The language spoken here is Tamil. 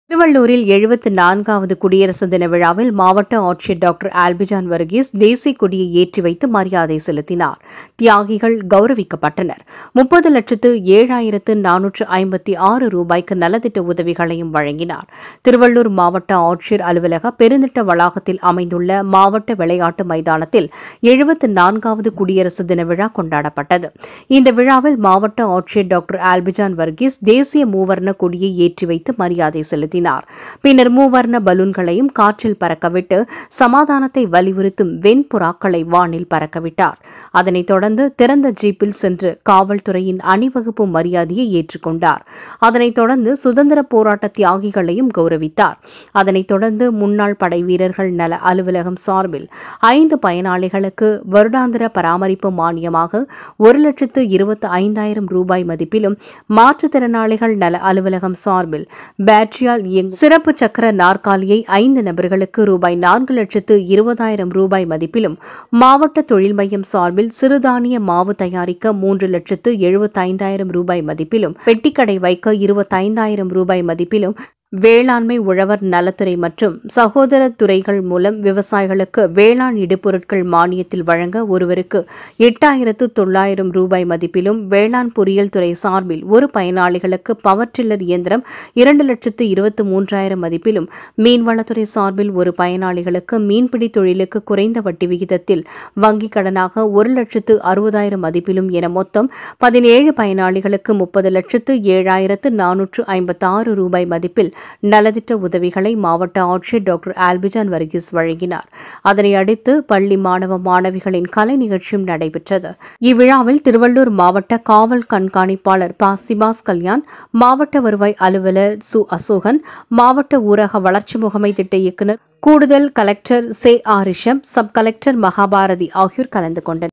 திருவள்ளூரில் எழுபத்தி நான்காவது குடியரசு தின விழாவில் மாவட்ட ஆட்சியர் டாக்டர் ஆல்பிஜான் வர்கீஸ் தேசிய கொடியை ஏற்றி வைத்து மரியாதை செலுத்தினார் தியாகிகள் கௌரவிக்கப்பட்டனர் முப்பது லட்சத்து ஏழாயிரத்து நானூற்று ஐம்பத்தி ஆறு ரூபாய்க்கு நலத்திட்ட உதவிகளையும் வழங்கினார் திருவள்ளூர் மாவட்ட ஆட்சியர் அலுவலக பெருந்திட்ட வளாகத்தில் அமைந்துள்ள மாவட்ட விளையாட்டு மைதானத்தில் எழுபத்தி நான்காவது குடியரசு தின விழா கொண்டாடப்பட்டது இந்த விழாவில் மாவட்ட ஆட்சியர் டாக்டர் ஆல்பிஜான் வர்கீஸ் தேசிய மூவர்ண கொடியை ஏற்றி வைத்து மரியாதை செலுத்தினார் பின்னர் மூவர்ண பலூன்களையும் காற்றில் பறக்கவிட்டு சமாதானத்தை வலியுறுத்தும் வெண்புறாக்களை வானில் பறக்கவிட்டார் அதனைத் தொடர்ந்து திறந்த ஜீப்பில் சென்று காவல்துறையின் அணிவகுப்பு மரியாதையை ஏற்றுக்கொண்டார் அதனைத் தொடர்ந்து சுதந்திர போராட்ட தியாகிகளையும் கௌரவித்தார் அதனைத் தொடர்ந்து முன்னாள் படை வீரர்கள் நல அலுவலகம் சார்பில் ஐந்து பயனாளிகளுக்கு வருடாந்திர பராமரிப்பு மானியமாக ஒரு லட்சத்து இருபத்தி ஐந்தாயிரம் ரூபாய் மதிப்பிலும் மாற்றுத்திறனாளிகள் நல அலுவலகம் சார்பில் பேட்டரியால் இயங்கும் சிறப்பு சக்கர நாற்காலியை ஐந்து நபர்களுக்கு ரூபாய் நான்கு லட்சத்து இருபதாயிரம் ரூபாய் மதிப்பிலும் மாவட்ட தொழில் மையம் சார்பில் சிறுதானிய மாவு தயாரிக்க மூன்று லட்சத்து எழுபத்தைந்தாயிரம் ரூபாய் மதிப்பிலும் பெட்டிக்கடை வைக்க இருபத்தைந்தாயிரம் ரூபாய் மதிப்பிலும் வேளாண்மை உழவர் நலத்துறை மற்றும் சகோதர துறைகள் மூலம் விவசாயிகளுக்கு வேளாண் இடுபொருட்கள் மானியத்தில் வழங்க ஒருவருக்கு எட்டாயிரத்து தொள்ளாயிரம் ரூபாய் மதிப்பிலும் வேளாண் பொறியியல் துறை சார்பில் ஒரு பயனாளிகளுக்கு பவர் டில்லர் இயந்திரம் இரண்டு லட்சத்து இருபத்தி மூன்றாயிரம் மதிப்பிலும் மீன்வளத்துறை சார்பில் ஒரு பயனாளிகளுக்கு மீன்பிடி தொழிலுக்கு குறைந்த வட்டி விகிதத்தில் வங்கிக் கடனாக ஒரு லட்சத்து அறுபதாயிரம் மதிப்பிலும் என மொத்தம் பதினேழு பயனாளிகளுக்கு முப்பது லட்சத்து ஏழாயிரத்து நானூற்று ஐம்பத்தாறு ரூபாய் மதிப்பில் நலத்திட்ட உதவிகளை மாவட்ட ஆட்சியர் டாக்டர் ஆல்பிஜான் வர்கீஸ் வழங்கினார் அதனை அடுத்து பள்ளி மாணவ மாணவிகளின் கலை நிகழ்ச்சியும் நடைபெற்றது இவ்விழாவில் திருவள்ளூர் மாவட்ட காவல் கண்காணிப்பாளர் ப சிபாஸ் கல்யாண் மாவட்ட வருவாய் அலுவலர் சு அசோகன் மாவட்ட ஊரக வளர்ச்சி முகமை திட்ட இயக்குநர் கூடுதல் கலெக்டர் சே R Rishab sub collector Mahabharathi ஆகியோர் கலந்து கொண்டனர்